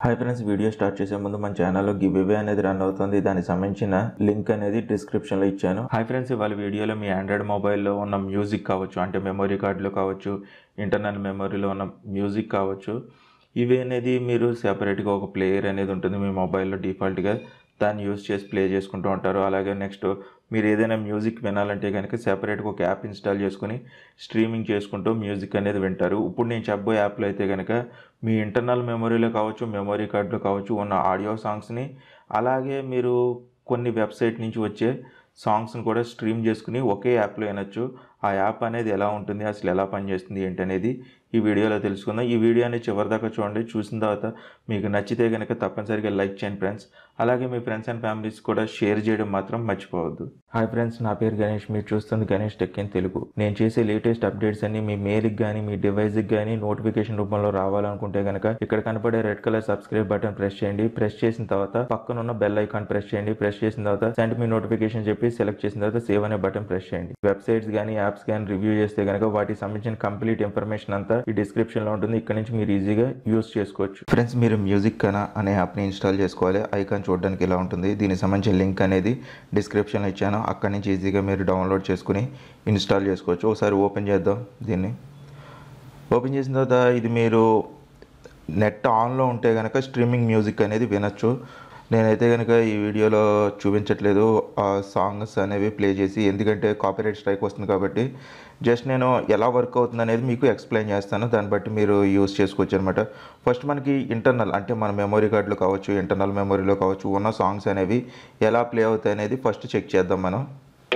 hi friends video start చేసే ముందు మన ఛానల్లో గివ్ అవే అనేది రన్ అవుతుంది దానికి సంబంధించిన లింక్ అనేది డిస్క్రిప్షన్లో ఇచ్చాను హాయ్ ఫ్రెండ్స్ ఇవాళ వీడియోలో మీ ఆండ్రాయిడ్ మొబైల్లో ఉన్న మ్యూజిక్ కావచ్చు అంటే మెమరీ కార్డులో కావచ్చు ఇంటర్నల్ మెమరీలో ఉన్న మ్యూజిక్ కావచ్చు ఇవి అనేది మీరు సెపరేట్గా ఒక ప్లేయర్ అనేది ఉంటుంది మీ మొబైల్లో డిఫాల్ట్గా దాన్ని యూస్ చేసి ప్లే చేసుకుంటూ ఉంటారు అలాగే నెక్స్ట్ మీరు ఏదైనా మ్యూజిక్ వినాలంటే కనుక సెపరేట్గా ఒక యాప్ ఇన్స్టాల్ చేసుకుని స్ట్రీమింగ్ చేసుకుంటూ మ్యూజిక్ అనేది వింటారు ఇప్పుడు నేను చెప్పబోయే యాప్లో అయితే కనుక మీ ఇంటర్నల్ మెమరీలో కావచ్చు మెమరీ కార్డులో కావచ్చు ఉన్న ఆడియో సాంగ్స్ని అలాగే మీరు కొన్ని వెబ్సైట్ నుంచి వచ్చే సాంగ్స్ని కూడా స్ట్రీమ్ చేసుకుని ఒకే యాప్లో వినొచ్చు ఆ యాప్ అనేది ఎలా ఉంటుంది అసలు ఎలా పనిచేస్తుంది ఏంటి అనేది ఈ వీడియోలో తెలుసుకుందాం ఈ వీడియో అనేది చివరిదాకా చూడండి చూసిన తర్వాత మీకు నచ్చితే కనుక తప్పనిసరిగా లైక్ చేయండి ఫ్రెండ్స్ అలాగే మీ ఫ్రెండ్స్ అండ్ ఫ్యామిలీస్ కూడా షేర్ చేయడం మాత్రం మర్చిపోవద్దు హాయ్ ఫ్రెండ్స్ నా పేరు గణేష్ మీరు చూస్తుంది గణేష్ టెక్ ఇన్ తెలుగు నేను చేసే లేటెస్ట్ అప్డేట్స్ అన్ని మీ మెయిల్కి కానీ మీ డివైస్కి కానీ నోటిఫికేషన్ రూపంలో రావాలనుకుంటే కనుక ఇక్కడ కనపడే red colour subscribe button press చేయండి ప్రెస్ చేసిన తర్వాత పక్కన ఉన్న బెల్ ఐకాన్ ప్రెస్ చేయండి ప్రెస్ చేసిన తర్వాత సెండ్ మీ నోటిఫికేషన్ చెప్పి సెలెక్ట్ చేసిన తర్వాత సేవ్ అనే బటన్ ప్రెస్ చేయండి వెబ్సైట్స్ కానీ యాప్స్ కానీ రివ్యూ చేస్తే కనుక వాటికి సంబంధించిన కంప్లీట్ ఇన్ఫర్మేషన్ అంతా ఈ డిస్క్రిప్షన్ లో ఉంటుంది ఇక్కడ నుంచి మీరు ఈజీగా యూస్ చేసుకోవచ్చు ఫ్రెండ్స్ మీరు మ్యూజిక్ కనా అనే యాప్ని ఇన్స్టాల్ చేసుకోవాలి ఐకాన్ చూడడానికి ఇలా ఉంటుంది దీనికి సంబంధించిన లింక్ అనేది డిస్క్రిప్షన్లో ఇచ్చాను అక్కడ నుంచి ఈజీగా మీరు డౌన్లోడ్ చేసుకుని ఇన్స్టాల్ చేసుకోవచ్చు ఒకసారి ఓపెన్ చేద్దాం దీన్ని ఓపెన్ చేసిన తర్వాత ఇది మీరు నెట్ ఆన్లో ఉంటే కనుక స్ట్రీమింగ్ మ్యూజిక్ అనేది వినొచ్చు నేనైతే కనుక ఈ వీడియోలో చూపించట్లేదు ఆ సాంగ్స్ అనేవి ప్లే చేసి ఎందుకంటే కాపీరైట్ స్ట్రైక్ వస్తుంది కాబట్టి జస్ట్ నేను ఎలా వర్క్ అవుతుంది అనేది మీకు ఎక్స్ప్లెయిన్ చేస్తాను దాన్ని బట్టి మీరు యూస్ చేసుకోవచ్చు అనమాట ఫస్ట్ మనకి ఇంటర్నల్ అంటే మన మెమరీ కార్డులో కావచ్చు ఇంటర్నల్ మెమరీలో కావచ్చు ఉన్న సాంగ్స్ అనేవి ఎలా ప్లే అవుతాయి అనేది ఫస్ట్ చెక్ చేద్దాం మనం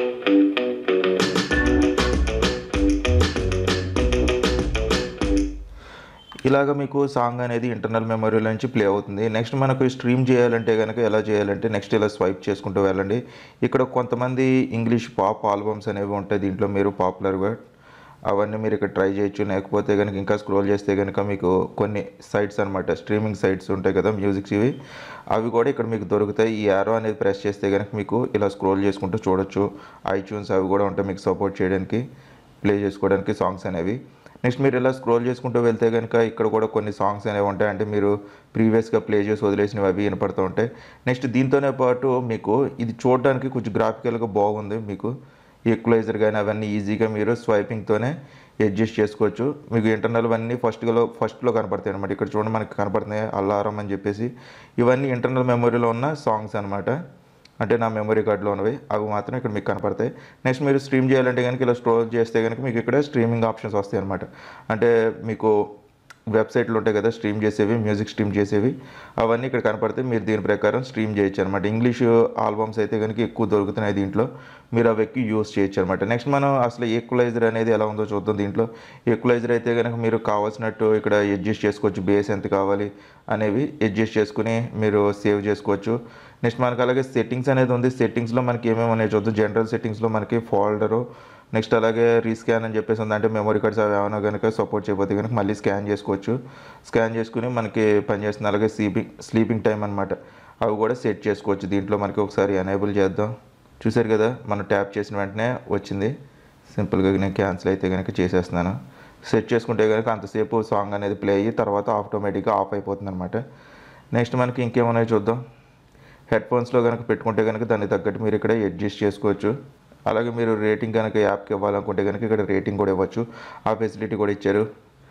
ఇలాగ మీకు సాంగ్ అనేది ఇంటర్నల్ మెమరీలో నుంచి ప్లే అవుతుంది నెక్స్ట్ మనకు స్ట్రీమ్ చేయాలంటే కనుక ఎలా చేయాలంటే నెక్స్ట్ ఇలా స్వైప్ చేసుకుంటూ వెళ్ళండి ఇక్కడ కొంతమంది ఇంగ్లీష్ పాప్ ఆల్బమ్స్ అనేవి ఉంటాయి దీంట్లో మీరు పాపులర్గా అవన్నీ మీరు ఇక్కడ ట్రై చేయొచ్చు లేకపోతే కనుక ఇంకా స్క్రోల్ చేస్తే కనుక మీకు కొన్ని సైట్స్ అనమాట స్ట్రీమింగ్ సైట్స్ ఉంటాయి కదా మ్యూజిక్స్ ఇవి అవి కూడా ఇక్కడ మీకు దొరుకుతాయి ఈ యారో అనేది ప్రెస్ చేస్తే కనుక మీకు ఇలా స్క్రోల్ చేసుకుంటూ చూడొచ్చు ఐట్యూన్స్ అవి కూడా ఉంటాయి మీకు సపోర్ట్ చేయడానికి ప్లే చేసుకోవడానికి సాంగ్స్ అనేవి నెక్స్ట్ మీరు ఇలా స్క్రోల్ చేసుకుంటూ వెళ్తే కనుక ఇక్కడ కూడా కొన్ని సాంగ్స్ అనేవి ఉంటాయి అంటే మీరు ప్రీవియస్గా ప్లే చేసి వదిలేసినవి అవి వినపడుతూ ఉంటాయి నెక్స్ట్ దీంతోనే పాటు మీకు ఇది చూడడానికి కొంచెం గ్రాఫికల్గా బాగుంది మీకు ఈక్వలైజర్ కానీ అవన్నీ ఈజీగా మీరు స్వైపింగ్తోనే అడ్జస్ట్ చేసుకోవచ్చు మీకు ఇంటర్నల్ అన్నీ ఫస్ట్లో ఫస్ట్లో కనపడతాయి అనమాట ఇక్కడ చూడండి మనకి కనపడుతున్నాయి అల్లారం అని చెప్పేసి ఇవన్నీ ఇంటర్నల్ మెమరీలో ఉన్న సాంగ్స్ అనమాట అంటే నా మెమరీ కార్డులో ఉన్నవి అవి మాత్రం ఇక్కడ మీకు కనపడతాయి నెక్స్ట్ మీరు స్ట్రీమ్ చేయాలంటే కనుక ఇలా స్టోర్ చేస్తే కనుక మీకు ఇక్కడ స్ట్రీమింగ్ ఆప్షన్స్ వస్తాయి అనమాట అంటే మీకు వెబ్సైట్లు ఉంటాయి కదా స్ట్రీమ్ చేసేవి మ్యూజిక్ స్ట్రీమ్ చేసేవి అవన్నీ ఇక్కడ కనపడితే మీరు దీని ప్రకారం స్ట్రీమ్ చేయొచ్చు అనమాట ఇంగ్లీష్ ఆల్బమ్స్ అయితే కనుక ఎక్కువ దొరుకుతున్నాయి దీంట్లో మీరు అవి ఎక్కువ యూస్ చేయొచ్చు అనమాట నెక్స్ట్ మనం అసలు ఈక్వలైజర్ అనేది ఎలా ఉందో చూద్దాం దీంట్లో ఈక్వలైజర్ అయితే కనుక మీరు కావాల్సినట్టు ఇక్కడ అడ్జస్ట్ చేసుకోవచ్చు బేస్ ఎంత కావాలి అనేవి అడ్జస్ట్ చేసుకుని మీరు సేవ్ చేసుకోవచ్చు నెక్స్ట్ మనకి అలాగే సెట్టింగ్స్ అనేది ఉంది సెట్టింగ్స్లో మనకి ఏమేమి ఉన్నాయి చూద్దాం జనరల్ సెట్టింగ్స్లో మనకి ఫోల్డరు నెక్స్ట్ అలాగే రీస్కాన్ అని చెప్పేసి ఉంది అంటే మెమరీ కార్డ్స్ అవి ఏమైనా కనుక సపోర్ట్ చేయకపోతే కనుక మళ్ళీ స్కాన్ చేసుకోవచ్చు స్కాన్ చేసుకుని మనకి పనిచేస్తుంది అలాగే స్లీపింగ్ స్లీపింగ్ టైం అనమాట అవి కూడా సెట్ చేసుకోవచ్చు దీంట్లో మనకి ఒకసారి ఎనేబుల్ చేద్దాం చూసారు కదా మనం ట్యాప్ చేసిన వెంటనే వచ్చింది సింపుల్గా నేను క్యాన్సిల్ అయితే కనుక చేసేస్తున్నాను సెట్ చేసుకుంటే కనుక అంతసేపు సాంగ్ అనేది ప్లే అయ్యి తర్వాత ఆటోమేటిక్గా ఆఫ్ అయిపోతుంది అనమాట నెక్స్ట్ మనకి ఇంకేమున్నాయో చూద్దాం హెడ్ ఫోన్స్లో కనుక పెట్టుకుంటే కనుక దానికి తగ్గట్టు మీరు ఇక్కడ అడ్జస్ట్ చేసుకోవచ్చు అలాగే మీరు రేటింగ్ కనుక యాప్కి ఇవ్వాలనుకుంటే కనుక ఇక్కడ రేటింగ్ కూడా ఇవ్వచ్చు ఆ ఫెసిలిటీ కూడా ఇచ్చారు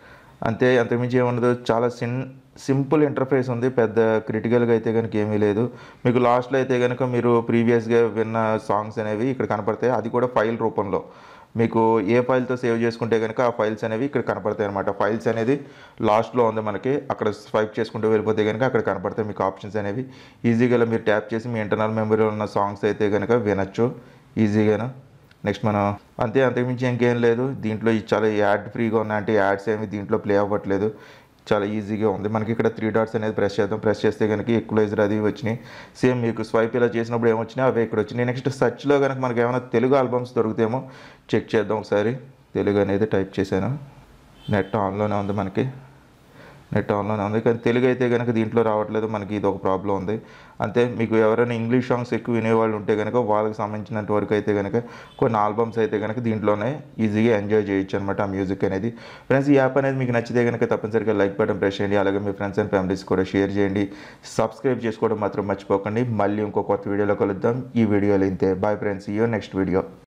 అంతే అంతకుమించి ఏముండదు చాలా సిన్ సింపుల్ ఇంటర్ఫేస్ ఉంది పెద్ద క్రిటికల్గా అయితే కనుక ఏమీ లేదు మీకు లాస్ట్లో అయితే కనుక మీరు ప్రీవియస్గా విన్న సాంగ్స్ అనేవి ఇక్కడ కనపడతాయి అది కూడా ఫైల్ రూపంలో మీకు ఏ ఫైల్తో సేవ్ చేసుకుంటే కనుక ఆ ఫైల్స్ అనేవి ఇక్కడ కనపడతాయి అనమాట ఫైల్స్ అనేది లాస్ట్లో ఉంది మనకి అక్కడ స్వైప్ చేసుకుంటూ వెళ్ళిపోతే కనుక అక్కడ కనపడతాయి మీకు ఆప్షన్స్ అనేవి ఈజీగా మీరు ట్యాప్ చేసి మీ ఇంటర్నల్ మెమరీలో ఉన్న సాంగ్స్ అయితే కనుక వినొచ్చు ఈజీగాను నెక్స్ట్ మనం అంతే అంతకుమించి ఇంకేం లేదు దీంట్లో ఈ చాలా యాడ్ ఫ్రీగా ఉన్నాయి అంటే యాడ్స్ ఏమి దీంట్లో ప్లే అవ్వట్లేదు చాలా ఈజీగా ఉంది మనకి ఇక్కడ త్రీ డాట్స్ అనేది ప్రెస్ చేద్దాం ప్రెస్ చేస్తే కనుక ఈక్వలైజర్ అది వచ్చినాయి సేమ్ మీకు స్వైప్ ఇలా చేసినప్పుడు ఏమొచ్చినాయి అవే ఇక్కడ వచ్చినాయి నెక్స్ట్ సర్చ్లో కనుక మనకి ఏమైనా తెలుగు ఆల్బమ్స్ దొరుకుతాయేమో చెక్ చేద్దాం ఒకసారి తెలుగు అనేది టైప్ చేశాను నెట్ ఆన్లోనే ఉంది మనకి నెట్ ఆన్లో ఉంది కానీ తెలుగు అయితే కనుక దీంట్లో రావట్లేదు మనకి ఇది ఒక ప్రాబ్లం ఉంది అంతే మీకు ఎవరైనా ఇంగ్లీష్ సాంగ్స్ ఎక్కువ వినేవాళ్ళు ఉంటే కనుక వాళ్ళకి సంబంధించినంత వరకు అయితే కనుక కొన్ని ఆల్బమ్స్ అయితే కనుక దీంట్లోనే ఈజీగా ఎంజాయ్ చేయొచ్చు అనమాట ఆ మ్యూజిక్ అనేది ఫ్రెండ్స్ ఈ యాప్ అనేది మీకు నచ్చితే కనుక తప్పనిసరిగా లైక్ బటన్ ప్రెస్ చేయండి అలాగే మీ ఫ్రెండ్స్ అండ్ ఫ్యామిలీస్ కూడా షేర్ చేయండి సబ్స్క్రైబ్ చేసుకోవడం మాత్రం మర్చిపోకండి మళ్ళీ ఇంకో కొత్త వీడియోలో కలుద్దాం ఈ వీడియోలో ఇంతే bye friends you next video